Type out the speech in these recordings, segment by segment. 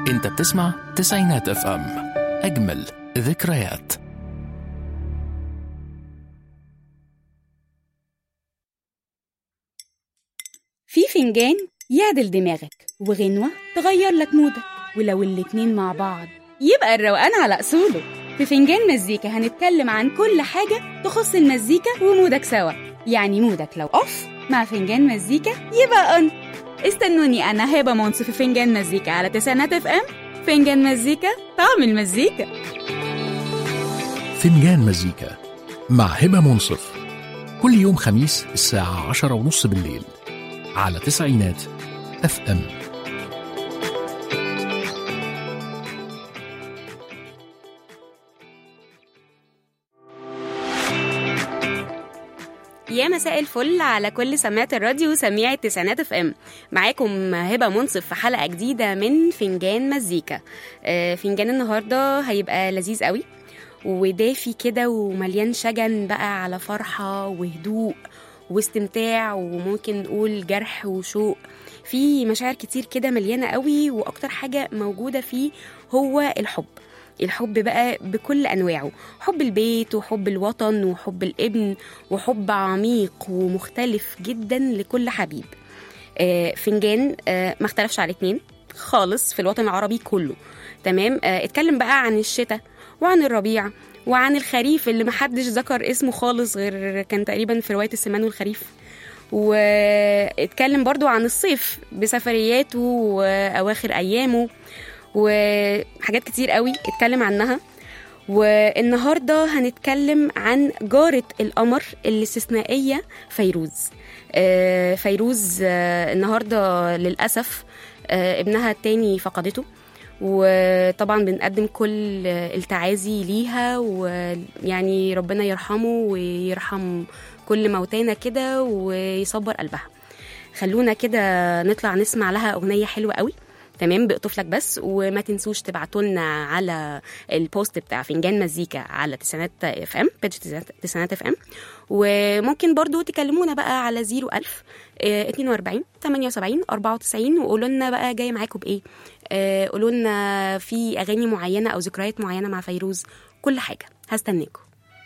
انت بتسمع تسعينات اف ام اجمل ذكريات في فنجان يعدل دماغك وغنوة تغير لك مودك ولو الاتنين مع بعض يبقى الروقان على أصوله في فنجان مزيكا هنتكلم عن كل حاجة تخص المزيكا ومودك سوا يعني مودك لو أوف مع فنجان مزيكا يبقى أون استنوني أنا هبة منصف في فنجان مزيكا على تسعينات اف ام فنجان مزيكا طعم المزيكا فنجان مزيكا مع هبة منصف كل يوم خميس الساعة عشرة ونص بالليل على تسعينات اف ام يا مساء الفل على كل سماعة الراديو سميع التسعينات اف ام معاكم هبة منصف في حلقة جديدة من فنجان مزيكا آه، فنجان النهاردة هيبقى لذيذ قوي ودافي كده ومليان شجن بقى على فرحة وهدوء واستمتاع وممكن نقول جرح وشوق في مشاعر كتير كده مليانة قوي وأكتر حاجة موجودة فيه هو الحب الحب بقى بكل أنواعه حب البيت وحب الوطن وحب الابن وحب عميق ومختلف جدا لكل حبيب آه، فنجان آه، ما اختلفش على اتنين خالص في الوطن العربي كله تمام آه، اتكلم بقى عن الشتاء وعن الربيع وعن الخريف اللي محدش ذكر اسمه خالص غير كان تقريبا في رواية السمان والخريف واتكلم برضو عن الصيف بسفرياته وأواخر أيامه وحاجات كتير قوي اتكلم عنها والنهارده هنتكلم عن جارة القمر الاستثنائية فيروز آه، فيروز آه، النهارده للأسف آه، ابنها التاني فقدته وطبعا بنقدم كل التعازي ليها ويعني ربنا يرحمه ويرحم كل موتانا كده ويصبر قلبها خلونا كده نطلع نسمع لها أغنية حلوة قوي تمام بقطف لك بس وما تنسوش تبعتوا لنا على البوست بتاع فنجان مزيكا على تسعينات اف ام بيج تسعينات اف ام وممكن برضو تكلمونا بقى على 01000 آه، 42 78 94 وقولوا لنا بقى جاي معاكم بايه آه، قولوا لنا في اغاني معينه او ذكريات معينه مع فيروز كل حاجه هستناكم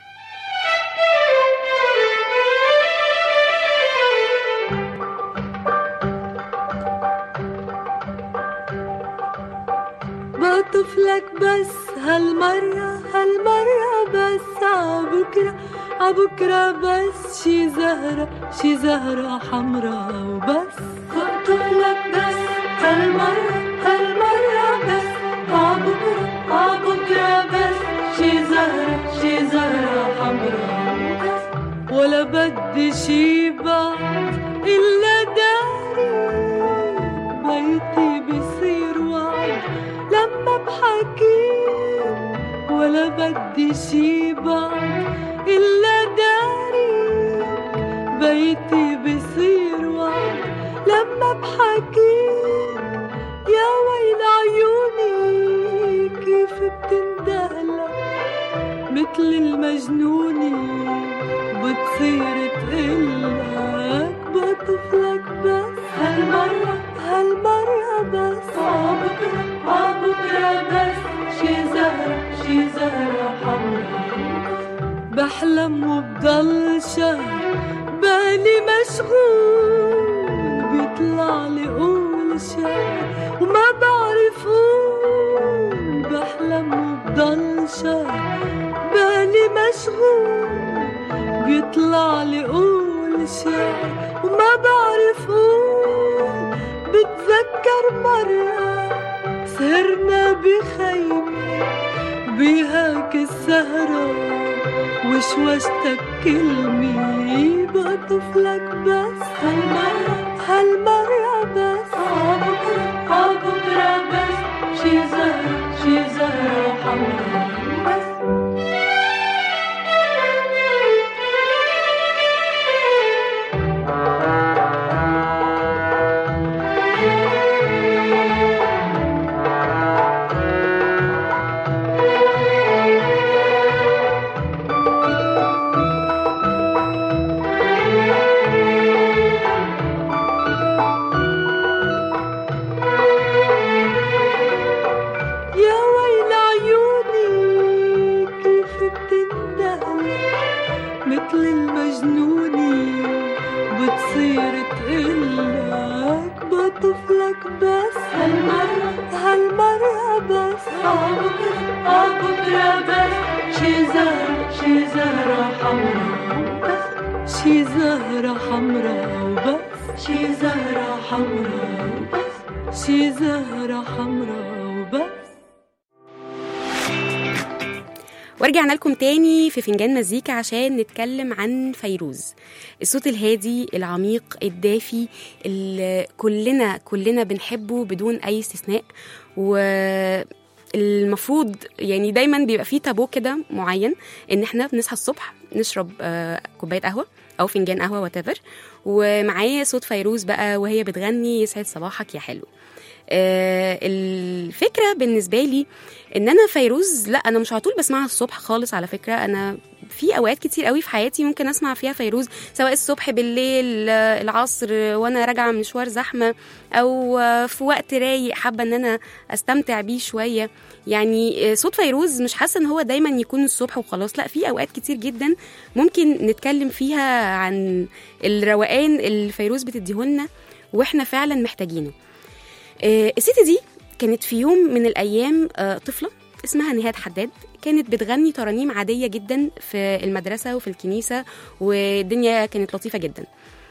بقطف لك بس هالمرة هالمرة بس عبكرة عبكرة بس شي زهرة شي زهرة حمرا وبس بقطف لك بس هالمرة هالمرة بس عبكرة عبكرة بس شي زهرة شي زهرة حمرا وبس ولا بدي شي بعد إلا داري بيتي بصير وعد لما بحكيك ولا بدي شي بعد إلا داريك بيتي بصير وعد لما بحكيك يا ويل عيوني كيف بتندهلك مثل المجنونة بتصير تقلك بطفلك بس هالمرة هالمرة بس عبكرة عبكرة بس شي زهرة شي زهرة حمرا بحلم وبضل شهر بالي مشغول بيطلع لي قول شعر وما بعرف قول بحلم وبضل شهر بالي مشغول بيطلع لي قول شعر وما بعرف قول بتذكر مرة سهرنا بخيمة بهاك السهرة وشوشتك كلمة بقطف لك بس هالمرة هالمرة بس عبكرة عبكرة بس شي زهرة شي زهرة حمرا بس بطف لك بس هالمرة هالمرة بس عبكرة عبكرة بس شي زهرة شي زهرة حمرا بس شي زهرة حمرا وبس شي زهرة حمرا وبس شي زهرة حمرا وبس ورجعنا لكم تاني في فنجان مزيكا عشان نتكلم عن فيروز الصوت الهادي العميق الدافي اللي كلنا كلنا بنحبه بدون اي استثناء والمفروض يعني دايما بيبقى فيه تابو كده معين ان احنا بنصحى الصبح نشرب آه، كوبايه قهوه او فنجان قهوه واتيفر ومعاه صوت فيروز بقى وهي بتغني يسعد صباحك يا حلو آه، الفكره بالنسبه لي ان انا فيروز لا انا مش على طول بسمعها الصبح خالص على فكره انا في اوقات كتير قوي في حياتي ممكن اسمع فيها فيروز سواء الصبح بالليل آه، العصر آه، وانا راجعه من مشوار زحمه او آه، في وقت رايق حابه ان انا استمتع بيه شويه يعني آه، صوت فيروز مش حاسه ان هو دايما يكون الصبح وخلاص لا في اوقات كتير جدا ممكن نتكلم فيها عن الروقان اللي فيروز بتديهولنا واحنا فعلا محتاجينه آه، الست دي كانت في يوم من الايام آه، طفله اسمها نهاد حداد كانت بتغني ترانيم عاديه جدا في المدرسه وفي الكنيسه والدنيا كانت لطيفه جدا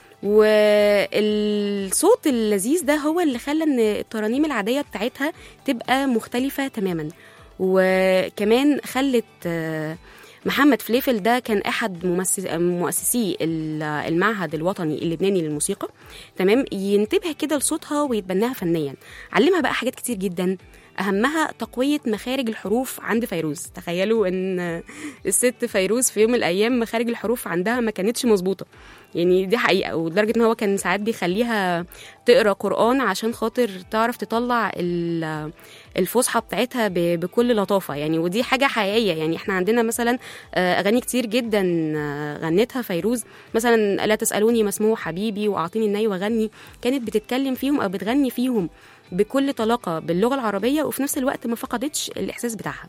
والصوت اللذيذ ده هو اللي خلى ان الترانيم العاديه بتاعتها تبقى مختلفه تماما وكمان خلت آه، محمد فليفل ده كان احد ممسس- مؤسسي ال- المعهد الوطني اللبناني للموسيقى تمام ينتبه كده لصوتها ويتبناها فنيا علمها بقى حاجات كتير جدا اهمها تقويه مخارج الحروف عند فيروز تخيلوا ان الست فيروز في يوم من الايام مخارج الحروف عندها ما كانتش مظبوطه يعني دي حقيقه ولدرجه ان هو كان ساعات بيخليها تقرا قران عشان خاطر تعرف تطلع ال- الفصحى بتاعتها ب- بكل لطافه يعني ودي حاجه حقيقيه يعني احنا عندنا مثلا آه، اغاني كتير جدا آه، غنتها فيروز مثلا لا تسالوني مسموع حبيبي واعطيني الناي وغني كانت بتتكلم فيهم او بتغني فيهم بكل طلاقه باللغه العربيه وفي نفس الوقت ما فقدتش الاحساس بتاعها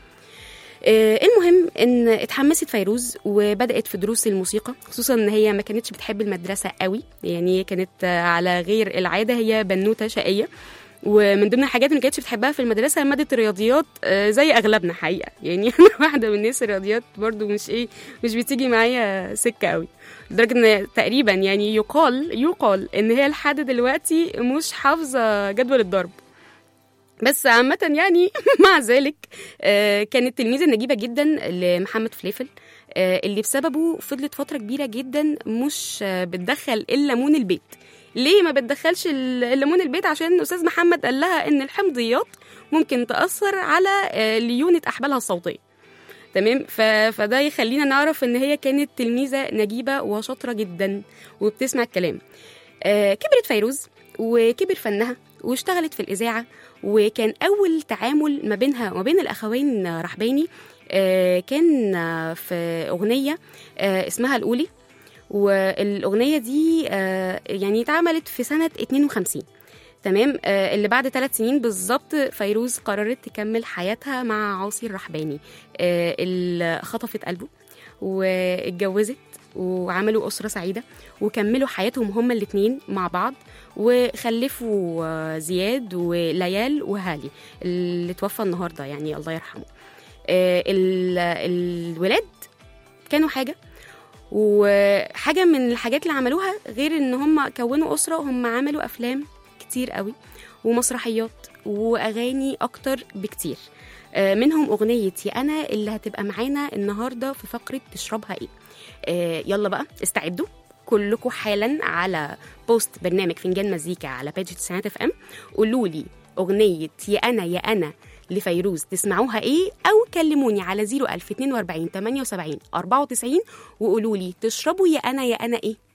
آه، المهم ان اتحمست فيروز وبدات في دروس الموسيقى خصوصا ان هي ما كانتش بتحب المدرسه قوي يعني كانت آه، على غير العاده هي بنوته شقيه ومن ضمن الحاجات اللي ما كانتش بتحبها في المدرسه ماده الرياضيات آه، زي اغلبنا حقيقه يعني انا واحده من الناس الرياضيات برضو مش ايه مش بتيجي معايا سكه قوي لدرجه ان تقريبا يعني يقال يقال ان هي لحد دلوقتي مش حافظه جدول الضرب بس عامة يعني مع ذلك آه، كانت تلميذة نجيبة جدا لمحمد فليفل آه، اللي بسببه فضلت فترة كبيرة جدا مش آه، بتدخل الليمون البيت ليه ما بتدخلش ال- الليمون البيت عشان أستاذ محمد قال لها إن الحمضيات ممكن تأثر على آه، ليونة أحبالها الصوتية تمام ف... فده يخلينا نعرف ان هي كانت تلميذه نجيبه وشاطره جدا وبتسمع الكلام آه كبرت فيروز وكبر فنها واشتغلت في الاذاعه وكان اول تعامل ما بينها وما بين الاخوين رحباني آه كان آه، في اغنيه آه اسمها الاولي والاغنيه دي آه يعني اتعملت في سنه 52 تمام آه اللي بعد ثلاث سنين بالظبط فيروز قررت تكمل حياتها مع عاصي الرحباني آه اللي خطفت قلبه واتجوزت وعملوا أسرة سعيدة وكملوا حياتهم هما الاتنين مع بعض وخلفوا آه، زياد وليال وهالي اللي توفى النهاردة يعني الله يرحمه آه، ال- الولاد كانوا حاجة وحاجة من الحاجات اللي عملوها غير ان هم كونوا أسرة هم عملوا أفلام كتير قوي ومسرحيات وأغاني أكتر بكتير آه، منهم أغنية يا أنا اللي هتبقى معانا النهاردة في فقرة تشربها إيه آه، يلا بقى استعدوا كلكم حالا على بوست برنامج فنجان مزيكا على بيج تسعينات اف ام قولوا لي أغنية يا أنا يا أنا لفيروز تسمعوها ايه او كلموني على 01042 78 94 وقولوا لي تشربوا يا انا يا انا ايه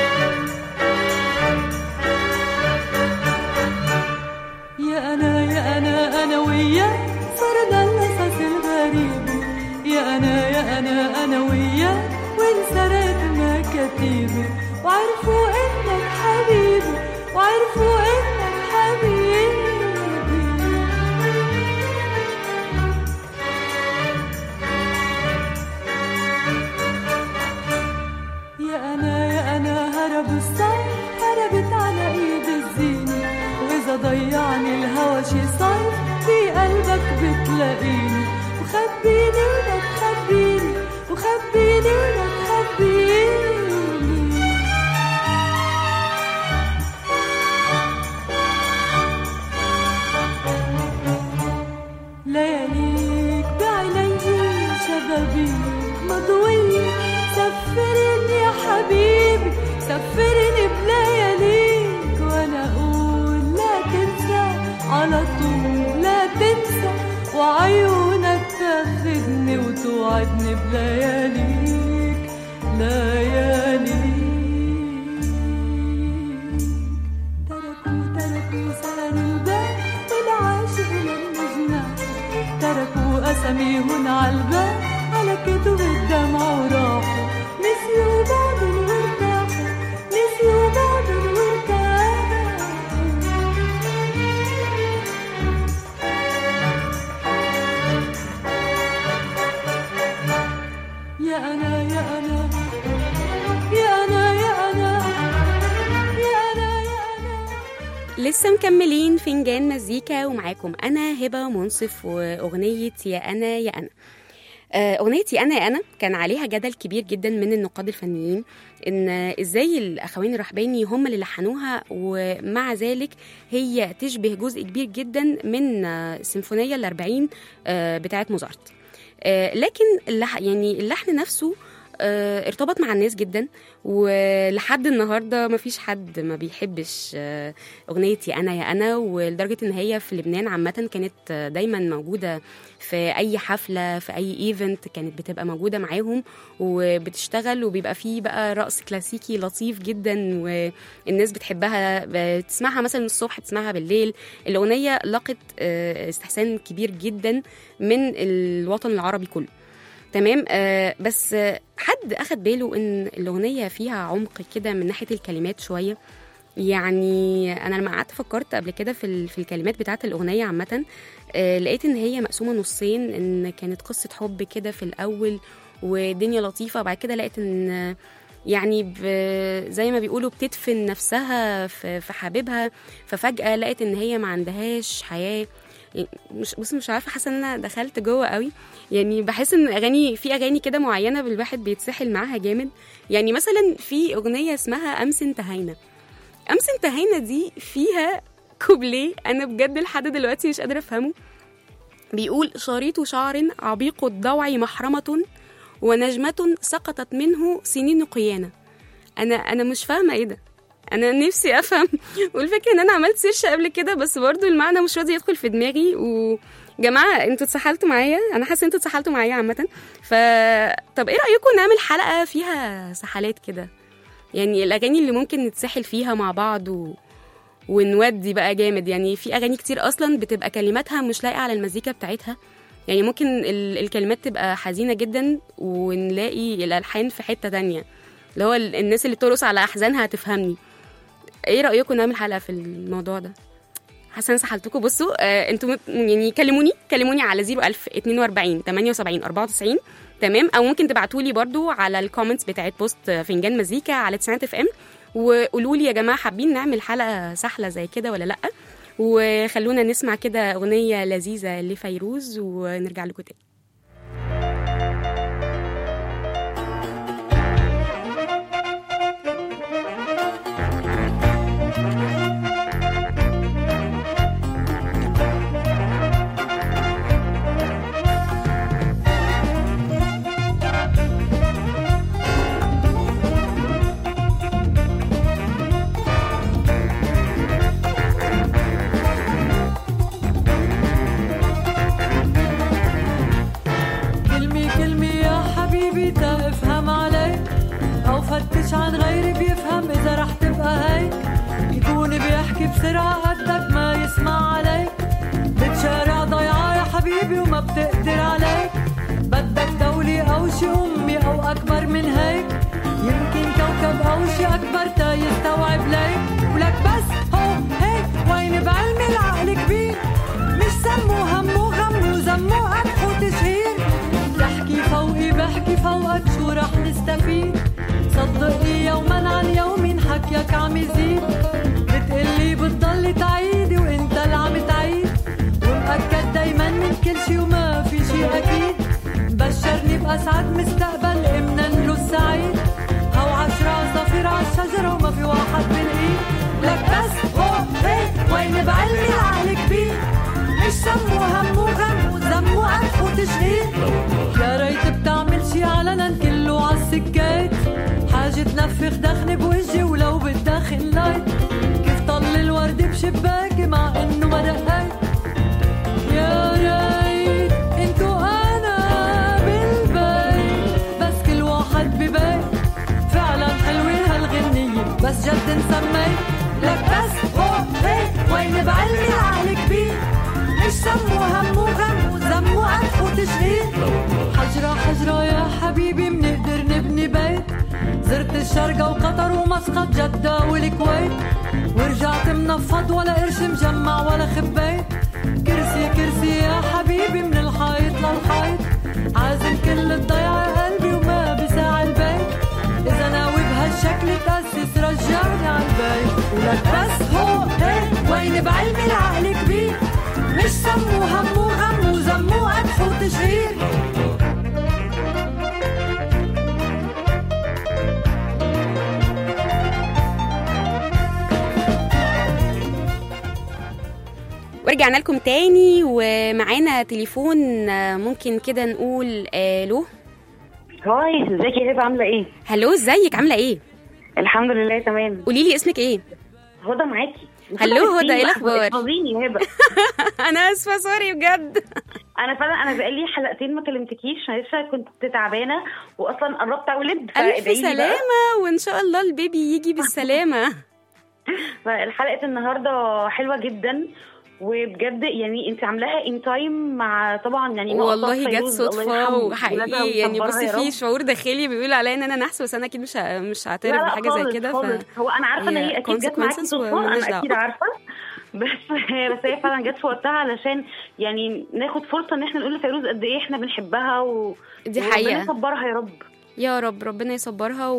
يا أنا يا كتيبة وعرفوا انك حبيبي وعرفوا انك حبيبي يا أنا يا أنا هرب الصيف هربت على إيد الزينة وإذا ضيعني الهوى شي صيف في قلبك بتلاقيني وخبيني ولا تخبيني وخبيني ولا تخبيني لياليك بعيني شبابي مضوية سفرني يا حبيبي سفرني بلياليك وانا اقول لا تنسى على طول لا تنسى وعيونك تاخدني وتوعدني بلياليك لياليك تركوا تركوا سهر الباب والعاشق لما جناح تركوا أساميهن عالباب على كتب الدمع وراحوا نسيوا بعض وارتاحوا نسيوا بعض وارتاحوا يا أنا يا أنا يا أنا يا أنا يا أنا يا أنا لسه مكملين فنجان مزيكا ومعاكم انا هبه منصف واغنيه يا انا يا انا آه، أغنية يا أنا يا أنا كان عليها جدل كبير جدا من النقاد الفنيين إن إزاي الأخوين الرحباني هم اللي لحنوها ومع ذلك هي تشبه جزء كبير جدا من آه، السيمفونية الأربعين آه، بتاعة موزارت آه، لكن اللح يعني اللحن نفسه آه، ارتبط مع الناس جدا ولحد النهارده ما فيش حد ما بيحبش آه، اغنيه يا انا يا انا ولدرجه ان هي في لبنان عامه كانت آه، دايما موجوده في اي حفله في اي ايفنت كانت بتبقى موجوده معاهم وبتشتغل وبيبقى فيه بقى رقص كلاسيكي لطيف جدا والناس بتحبها بتسمعها مثلا الصبح تسمعها بالليل الاغنيه لقت آه، استحسان كبير جدا من الوطن العربي كله تمام آه بس آه حد اخد باله ان الاغنيه فيها عمق كده من ناحيه الكلمات شويه يعني انا لما قعدت فكرت قبل كده في ال- في الكلمات بتاعه الاغنيه عامه آه لقيت ان هي مقسومه نصين ان كانت قصه حب كده في الاول ودنيا لطيفه بعد كده لقيت ان آه، يعني ب- زي ما بيقولوا بتدفن نفسها في في حبيبها ففجاه لقيت ان هي ما عندهاش حياه مش بص مش عارفه حاسه ان انا دخلت جوه قوي يعني بحس ان اغاني في اغاني كده معينه الواحد بيتسحل معاها جامد يعني مثلا في اغنيه اسمها امس انتهينا امس انتهينا دي فيها كوبليه انا بجد لحد دلوقتي مش قادره افهمه بيقول شريط شعر عبيق الضوع محرمه ونجمه سقطت منه سنين قيانه انا انا مش فاهمه ايه ده انا نفسي افهم والفكره ان انا عملت سيرش قبل كده بس برضو المعنى مش راضي يدخل في دماغي و جماعه انتوا اتسحلتوا معايا انا حاسه انتوا اتسحلتوا معايا عامه ف طب ايه رايكم نعمل حلقه فيها سحلات كده يعني الاغاني اللي ممكن نتسحل فيها مع بعض و... ونودي بقى جامد يعني في اغاني كتير اصلا بتبقى كلماتها مش لايقه على المزيكا بتاعتها يعني ممكن ال... الكلمات تبقى حزينه جدا ونلاقي الالحان في حته تانية اللي هو ال- الناس اللي بترقص على احزانها هتفهمني ايه رايكم نعمل حلقه في الموضوع ده حاسه انا سحلتكم بصوا آه انتوا مت- يعني كلموني كلموني على 01000 42 78 94 تمام او ممكن تبعتوا لي برضو على الكومنتس بتاعت بوست فنجان مزيكا على تسعينات اف ام وقولوا لي يا جماعه حابين نعمل حلقه سهله زي كده ولا لا وخلونا نسمع كده اغنيه لذيذه لفيروز ونرجع لكم تاني كلمة كلمة يا حبيبي تا افهم عليك أو فتش عن غيري بيفهم إذا رح تبقى هيك يكون بيحكي بسرعة قدك ما يسمع عليك بتشارع ضيعة يا حبيبي وما بتقدر عليك بدك دولة أو شي أمي أو أكبر من هيك يمكن كوكب أكبر يستوعب ليك ولك بس هو هيك وين بعلم العقل كبير مش سمو همو غمو زمو قدح وتشهير تحكي فوقي بحكي فوقك شو رح نستفيد صدقني يوما عن يوم حكيك عم يزيد بتقلي بتضلي تعيدي وانت اللي عم تعيد ومأكد دايما من كل شي وما في شي اكيد بشرني بأسعد مستقبل امنا نروح سعيد هو عشرة عصافير عالشجرة وما في واحد بالايد لك بس هو هيك وين بعلمي العقل كبير مش سمو همو غمو زمو قدح وتشهير يا ريت بتعمل شي علنا كله عالسكات حاجة تنفخ دخن بوجهي ولو بتدخن لايت كيف طل الورد بشباكي مع انه ما دقيت يا ريت انتو انا بالبيت بس كل واحد ببيت فعلا حلوة هالغنية بس جد نسميت لك بس هو هيك وين بعلمي العقل كبير مش سمو همو غمو زمو قدح وتشهير حجرة حجرة يا حبيبي منقدر نبني بيت زرت الشرقة وقطر ومسقط جدة والكويت ورجعت منفض ولا قرش مجمع ولا خبيت كرسي كرسي يا حبيبي من الحيط للحيط عازم كل الضيعة قلبي وما بساع البيت إذا ناوي بهالشكل تأسس رجعني عالبيت ولك بس هو هيك وين بعلمي العقل كبير مش سمو همو غمو زمو قدح وتشهير ورجعنا لكم تاني ومعانا تليفون آه، ممكن كده نقول الو هاي ازيك يا هبه عامله ايه هلو ازيك عامله ايه الحمد لله تمام قولي لي اسمك ايه هدى معاكي هلو هدى، ايه الأخبار؟ احفظيني يا هبه انا اسفه سوري بجد انا فعلا انا بقالي حلقتين ما كلمتكيش انا لسه كنت تعبانه واصلا قربت اولد الف فادعيلي بقى. سلامه وان شاء الله البيبي يجي بالسلامه فالحلقه النهارده حلوه جدا وبجد يعني انت عاملاها ان تايم مع طبعا يعني مع والله أبطال جت فيروز، الله صدفه يرحمه. ولادها وحقيقي يعني ويكبرها بصي يا في رب. شعور داخلي بيقول عليا ان انا نحس بس انا اكيد مش ه- مش لا هعترف لا بحاجه زي خالص، كده خالص. هو انا عارفه ان هي هي اكيد جت معاكي consequences صدفه ومالناش انا اكيد دعوة. عارفه بس بس هي فعلا جت في وقتها علشان يعني ناخد فرصه ان احنا نقول لفيروز قد ايه احنا بنحبها و دي وربنا حقيقة. يصبرها يا رب يا رب ربنا يصبرها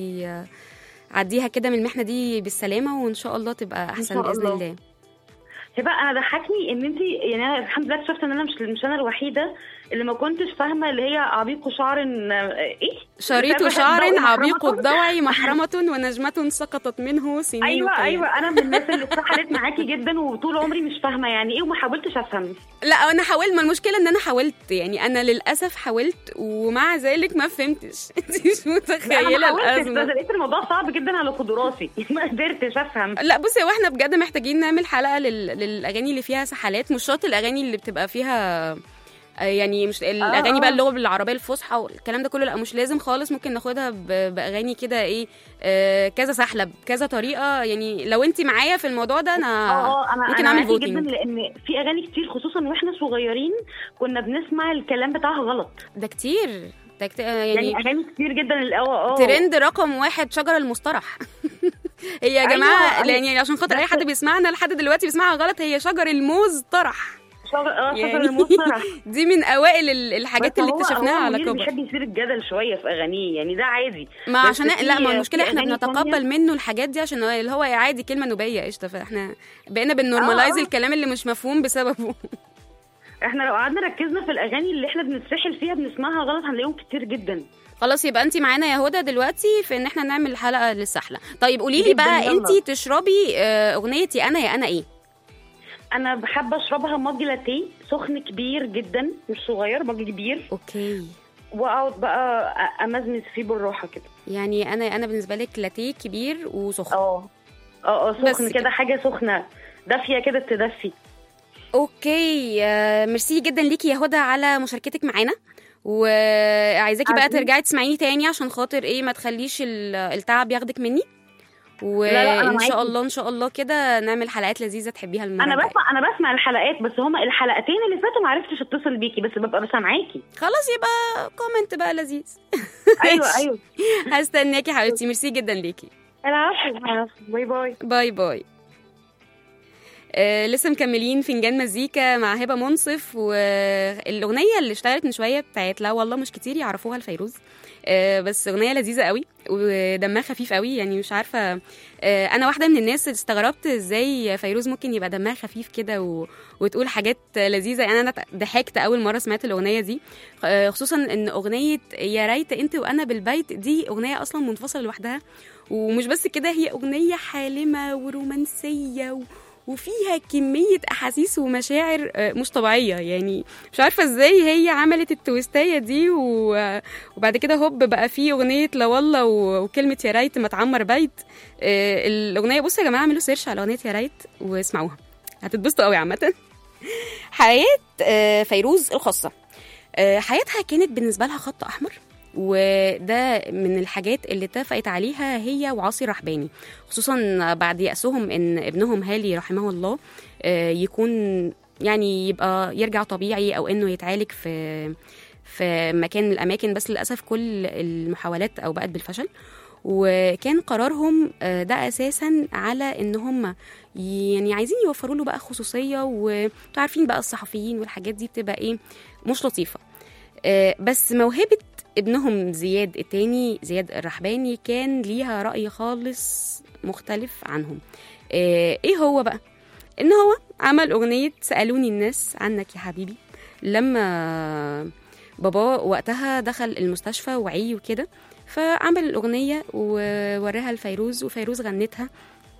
ويعديها كده من المحنه دي بالسلامه وان شاء الله تبقى احسن شاء باذن الله. الله هبه انا ضحكني ان انت يعني انا الحمد لله اكتشفت ان انا مش مش انا الوحيده اللي ما كنتش فاهمه اللي هي عبيق شعر ايه شريط سابح شعر الضوء عبيق محرمة. الضوع محرمة ونجمة سقطت منه سنين ايوه طويلة. ايوه انا من الناس اللي اتسحلت معاكي جدا وطول عمري مش فاهمه يعني ايه وما حاولتش افهم لا انا حاولت ما المشكله ان انا حاولت يعني انا للاسف حاولت ومع ذلك ما فهمتش انت مش لا، متخيله انا حاولت بس الازمه لقيت الموضوع صعب جدا على قدراتي ما قدرتش افهم لا بصي هو احنا بجد محتاجين نعمل حلقه لل... للاغاني اللي فيها سحلات مش شرط الاغاني اللي بتبقى فيها آه، يعني مش الاغاني بقى آه. اللغه بالعربيه الفصحى والكلام ده كله لا مش لازم خالص ممكن ناخدها ب... باغاني كده ايه آه كذا سحله بكذا طريقه يعني لو انت معايا في الموضوع ده انا اه اه انا ممكن انا اعمل معاكي جدا فوتنج لان في اغاني كتير خصوصا واحنا صغيرين كنا بنسمع الكلام بتاعها غلط ده كتير ده كتير آه، يعني, يعني اغاني كتير جدا اه اه ترند رقم واحد شجر المصطرح هي يا أيوة، جماعه أيوة. يعني عشان خاطر اي بس- حد بيسمعنا لحد دلوقتي بيسمعها غلط هي شجر الموز طرح شجر اه شجر يعني المصطلح دي من اوائل ال- الحاجات بس اللي هو- اكتشفناها هو على منير كبر بيحب يثير الجدل شويه في اغانيه يعني ده عادي ما بس عشان في- لا ما في المشكله احنا أغاني بنتقبل تانية- منه الحاجات دي عشان اللي هو عادي كلمه نوبيه قشطه فاحنا بقينا بنورماليز آه. الكلام اللي مش مفهوم بسببه احنا لو قعدنا ركزنا في الاغاني اللي احنا بنتسحل فيها بنسمعها غلط هنلاقيهم كتير جدا خلاص يبقى انت معانا يا هدى دلوقتي في ان احنا نعمل حلقه للسحله طيب قولي لي جداً، بقى يلا. انت تشربي آه، اغنيه يا انا يا انا ايه انا بحب اشربها مج لاتيه سخن كبير جدا مش صغير مج كبير اوكي واقعد بقى أ- امزمز فيه بالراحه كده يعني انا انا بالنسبه لك لاتيه كبير وسخن اه اه اه بس سخن كده. كده حاجه سخنه دافيه كده تدفي اوكي آه، ميرسي جدا ليكي يا هدى على مشاركتك معانا وعايزاكي بقى عظيم. ترجعي تسمعيني تاني عشان خاطر ايه ما تخليش ال- التعب ياخدك مني لا، أنا وان شاء معاكي. الله ان شاء الله كده نعمل حلقات لذيذه تحبيها المره انا الجاية. بسمع انا بسمع الحلقات بس هما الحلقتين اللي فاتوا ما عرفتش اتصل بيكي بس ببقى بسامعاكي خلاص يبقى كومنت بقى لذيذ ايوه ماشي. ايوه هستناكي حبيبتي ميرسي جدا ليكي العفو العفو باي باي باي باي آه لسه مكملين فنجان مزيكا مع هبه منصف والاغنيه اللي اشتغلت من شويه بتاعت لا والله مش كتير يعرفوها لفيروز آه بس اغنيه لذيذه قوي ودمها خفيف قوي يعني مش عارفه آه انا واحده من الناس اللي استغربت ازاي فيروز ممكن يبقى دمها خفيف كده و... وتقول حاجات لذيذه يعني انا ضحكت اول مره سمعت الاغنيه دي آه خصوصا ان اغنيه يا ريت انت وانا بالبيت دي اغنيه اصلا منفصله لوحدها ومش بس كده هي اغنيه حالمه ورومانسيه و... وفيها كمية أحاسيس ومشاعر آه، مش طبيعية يعني مش عارفة ازاي هي عملت التويستاية دي و... وبعد كده هوب بقى في أغنية لا والله و... وكلمة يا ريت ما تعمر بيت آه، الأغنية بصوا يا جماعة اعملوا سيرش على أغنية يا ريت واسمعوها هتتبسطوا قوي عامة حياة آه، فيروز الخاصة آه، حياتها كانت بالنسبة لها خط أحمر وده من الحاجات اللي اتفقت عليها هي وعاصي رحباني خصوصا بعد يأسهم ان ابنهم هالي رحمه الله آه، يكون يعني يبقى يرجع طبيعي او انه يتعالج في في مكان من الاماكن بس للاسف كل المحاولات او بقت بالفشل وكان قرارهم آه، ده اساسا على ان هم يعني عايزين يوفروا له بقى خصوصيه وانتوا عارفين بقى الصحفيين والحاجات دي بتبقى ايه مش لطيفه آه، بس موهبه ابنهم زياد التاني زياد الرحباني كان ليها رأي خالص مختلف عنهم آه، ايه هو بقى ان هو عمل اغنية سألوني الناس عنك يا حبيبي لما بابا وقتها دخل المستشفى وعي وكده فعمل الأغنية ووراها لفيروز وفيروز غنتها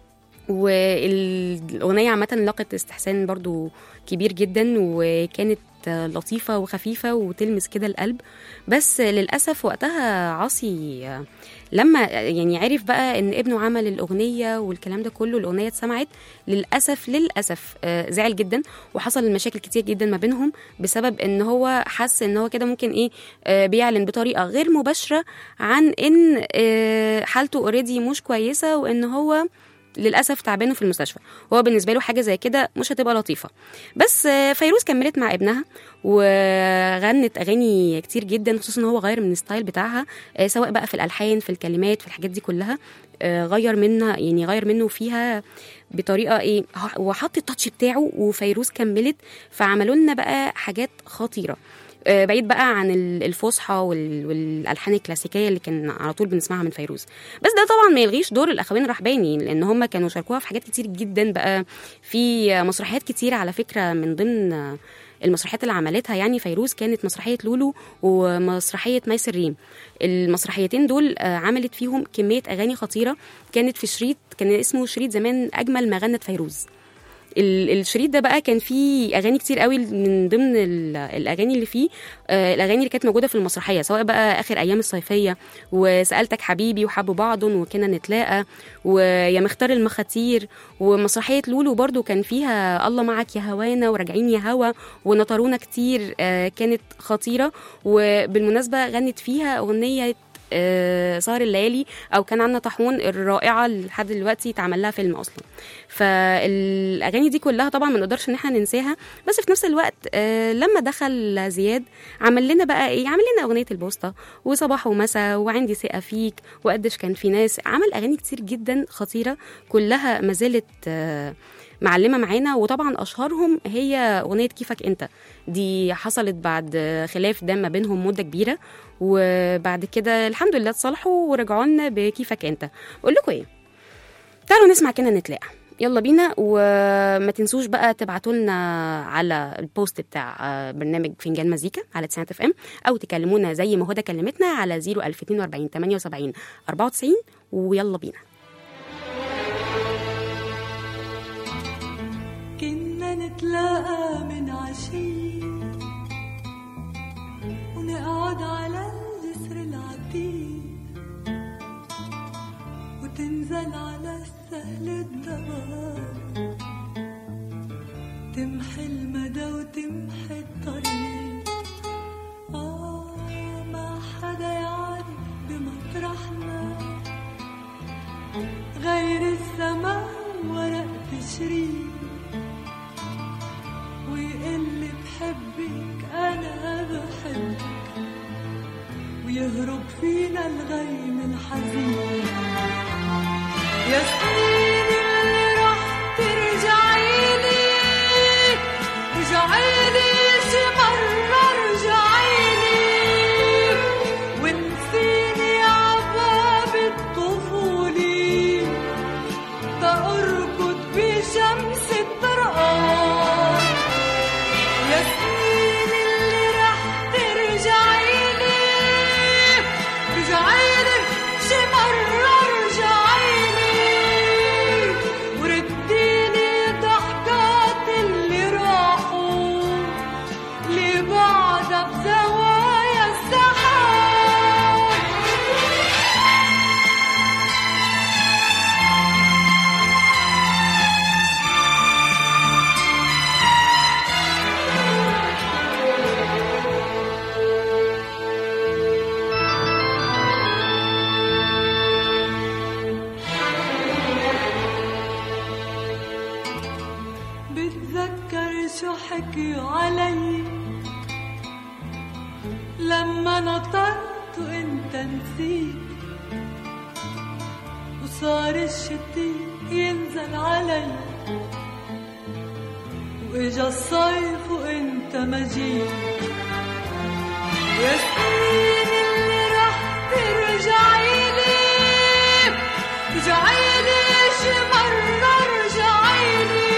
والأغنية عامة لقت استحسان برضو كبير جدا وكانت لطيفة وخفيفة وتلمس كده القلب بس للأسف وقتها عاصي لما يعني عرف بقى ان ابنه عمل الأغنية والكلام ده كله الأغنية اتسمعت للأسف للأسف آه، زعل جدا وحصل مشاكل كتير جدا ما بينهم بسبب ان هو حس ان هو كده ممكن ايه آه، بيعلن بطريقة غير مباشرة عن ان آه، حالته اوريدي مش كويسة وان هو للاسف تعبانه في المستشفى هو بالنسبه له حاجه زي كده مش هتبقى لطيفه بس آه، فيروز كملت مع ابنها وغنت اغاني كتير جدا خصوصا ان هو غير من الستايل بتاعها آه، سواء بقى في الالحان في الكلمات في الحاجات دي كلها آه، غير منها يعني غير منه فيها بطريقه ايه ه- وحط التاتش بتاعه وفيروز كملت فعملوا لنا بقى حاجات خطيره آه، بعيد بقى عن ال- الفصحى وال- والالحان الكلاسيكيه اللي كان على طول بنسمعها من فيروز بس ده طبعا ما يلغيش دور الاخوين الرحباني لان هم كانوا شاركوها في حاجات كتير جدا بقى في مسرحيات كتير على فكره من ضمن المسرحيات اللي عملتها يعني فيروز كانت مسرحيه لولو ومسرحيه ميس الريم المسرحيتين دول آه، عملت فيهم كميه اغاني خطيره كانت في شريط كان اسمه شريط زمان اجمل ما غنت فيروز ال- الشريط ده بقى كان فيه اغاني كتير قوي من ضمن ال- الاغاني اللي فيه آه، الاغاني اللي كانت موجوده في المسرحيه سواء بقى اخر ايام الصيفيه وسالتك حبيبي وحبوا بعض وكنا نتلاقى ويا مختار المخاتير ومسرحيه لولو برضو كان فيها الله معك يا هوانا وراجعين يا هوا ونطرونا كتير آه، كانت خطيره وبالمناسبه غنت فيها اغنيه آه، سهر الليالي او كان عنا طاحون الرائعه اللي لحد دلوقتي اتعمل لها فيلم اصلا فالاغاني دي كلها طبعا ما نقدرش ان احنا ننساها بس في نفس الوقت آه، لما دخل زياد عمل لنا بقى ايه عمل لنا اغنيه البوسطه وصباح ومساء وعندي ثقه فيك وقدش كان في ناس عمل اغاني كتير جدا خطيره كلها ما زالت آه، معلمه معانا وطبعا اشهرهم هي اغنيه كيفك انت دي حصلت بعد خلاف ده ما بينهم مده كبيره وبعد كده الحمد لله اتصالحوا ورجعوا لنا بكيفك انت اقول لكم ايه تعالوا نسمع كده نتلاقى يلا بينا وما تنسوش بقى تبعتوا لنا على البوست بتاع آه، برنامج فنجان مزيكا على 90 اف ام او تكلمونا زي ما هدى كلمتنا على 01240 78 94 ويلا بينا كنا نتلاقى من عشية ونقعد على الجسر العتيق وتنزل على السهل الدوام تمحي المدى وتمحي الطريق آه ما حدا يعرف بمطرحنا غير السماء ورق تشريق ويقل بحبك انا بحبك ويهرب فينا الغيم الحزين يا سنين اللي راح ترجعيلي رجعيلي شي مرة رجعيلي ونسيني عباب الطفولة تأركض بشمس الطرقان يا سنين اللي رح ترجعيلي رجعيلي شي مرة رجعيلي ورديني ضحكات اللي راحوا اللي بعدها بزوايا السحاب بتذكر شو حكيوا علي لما نطرت وانت نسيت وصار الشتي ينزل علي واجا الصيف وانت ما جيت يا سنين اللي رح ترجعيلي رجعيلي شي مرة رجعيلي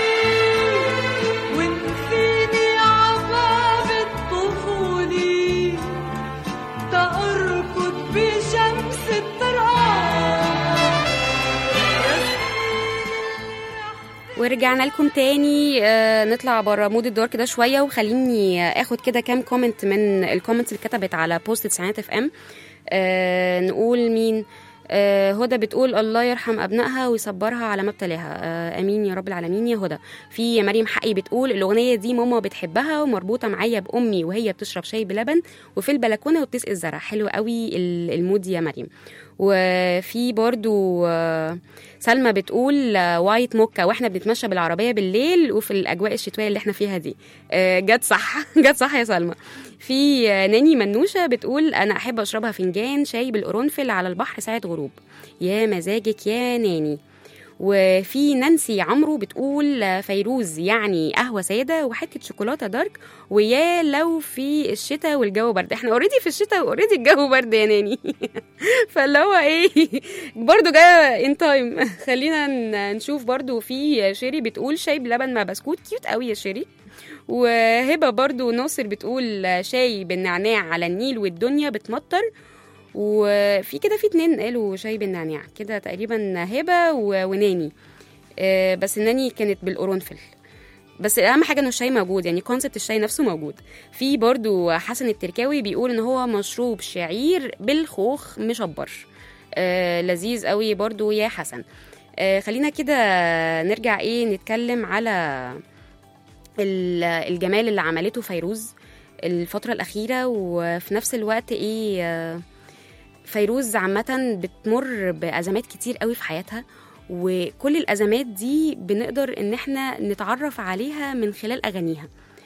ونسيني عباب الطفولة تأركض بشمس الطرقان يا ورجعنا لكم تاني آه، نطلع بره مود الدور كده شويه وخليني آه، اخد كده كام كومنت من الكومنتس اللي اتكتبت على بوست تسعينات اف ام آه نقول مين آه هدى بتقول الله يرحم ابنائها ويصبرها على ما ابتلاها آه امين يا رب العالمين يا هدى في مريم حقي بتقول الاغنيه دي ماما بتحبها ومربوطه معايا بامي وهي بتشرب شاي بلبن وفي البلكونه وبتسقي الزرع حلو قوي ال- المود يا مريم وفي برضو آه، سلمى بتقول آه، وايت موكا واحنا بنتمشى بالعربيه بالليل وفي الاجواء الشتويه اللي احنا فيها دي آه، جت صح جت صح يا سلمى في آه، ناني منوشه بتقول انا احب اشربها فنجان شاي بالقرنفل على البحر ساعه غروب يا مزاجك يا ناني وفي نانسي عمرو بتقول آه، فيروز يعني قهوه ساده وحته شوكولاته دارك ويا لو في الشتاء والجو برد احنا اوريدي في الشتاء واوريدي الجو برد يا ناني فاللي هو ايه برضو جايه ان تايم خلينا ن- نشوف برضو في شيري بتقول شاي بلبن مع بسكوت كيوت قوي يا شيري وهبه برضو ناصر بتقول شاي بالنعناع على النيل والدنيا بتمطر وفي كده في اتنين قالوا شاي بالنعناع كده تقريبا هبه و- وناني آه، بس الناني كانت بالقرنفل بس اهم حاجه انه الشاي موجود يعني كونسبت الشاي نفسه موجود في برضو حسن التركاوي بيقول ان هو مشروب شعير بالخوخ مشبر آه لذيذ قوي برضو يا حسن آه خلينا كده نرجع ايه نتكلم على ال- الجمال اللي عملته فيروز الفترة الأخيرة وفي نفس الوقت ايه آه، فيروز عامة بتمر بأزمات كتير قوي في حياتها وكل الأزمات دي بنقدر إن احنا نتعرف عليها من خلال أغانيها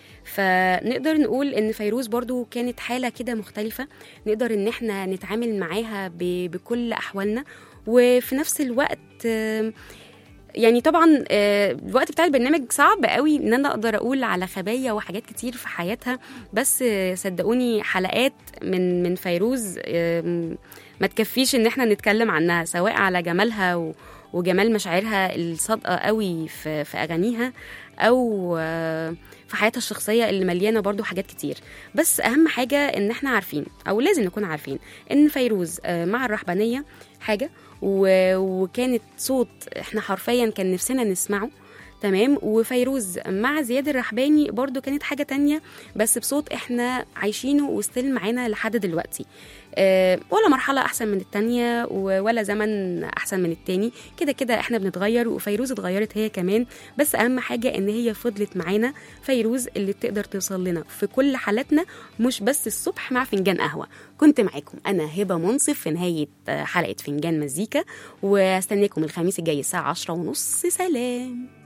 فنقدر نقول ان فيروز برضو كانت حاله كده مختلفه نقدر ان احنا نتعامل معاها ب- بكل احوالنا وفي نفس الوقت آم، يعني طبعا آه، الوقت بتاع البرنامج صعب قوي ان انا اقدر اقول على خبايا وحاجات كتير في حياتها بس آه، صدقوني حلقات من من فيروز آم، ما تكفيش ان احنا نتكلم عنها سواء على جمالها و وجمال مشاعرها الصادقه قوي في في اغانيها او آه، في حياتها الشخصيه اللي مليانه برضو حاجات كتير بس اهم حاجه ان احنا عارفين او لازم نكون عارفين ان فيروز آه، مع الرهبانيه حاجه و- وكانت صوت احنا حرفيا كان نفسنا نسمعه تمام وفيروز مع زياد الرحباني برضو كانت حاجة تانية بس بصوت احنا عايشينه وستيل معانا لحد دلوقتي أه ولا مرحلة أحسن من التانية و- ولا زمن أحسن من التاني كده كده احنا بنتغير وفيروز اتغيرت هي كمان بس أهم حاجة إن هي فضلت معانا فيروز اللي بتقدر توصل لنا في كل حالاتنا مش بس الصبح مع فنجان قهوة كنت معاكم أنا هبة منصف في نهاية آه، حلقة فنجان مزيكا واستناكم الخميس الجاي الساعة عشرة ونص سلام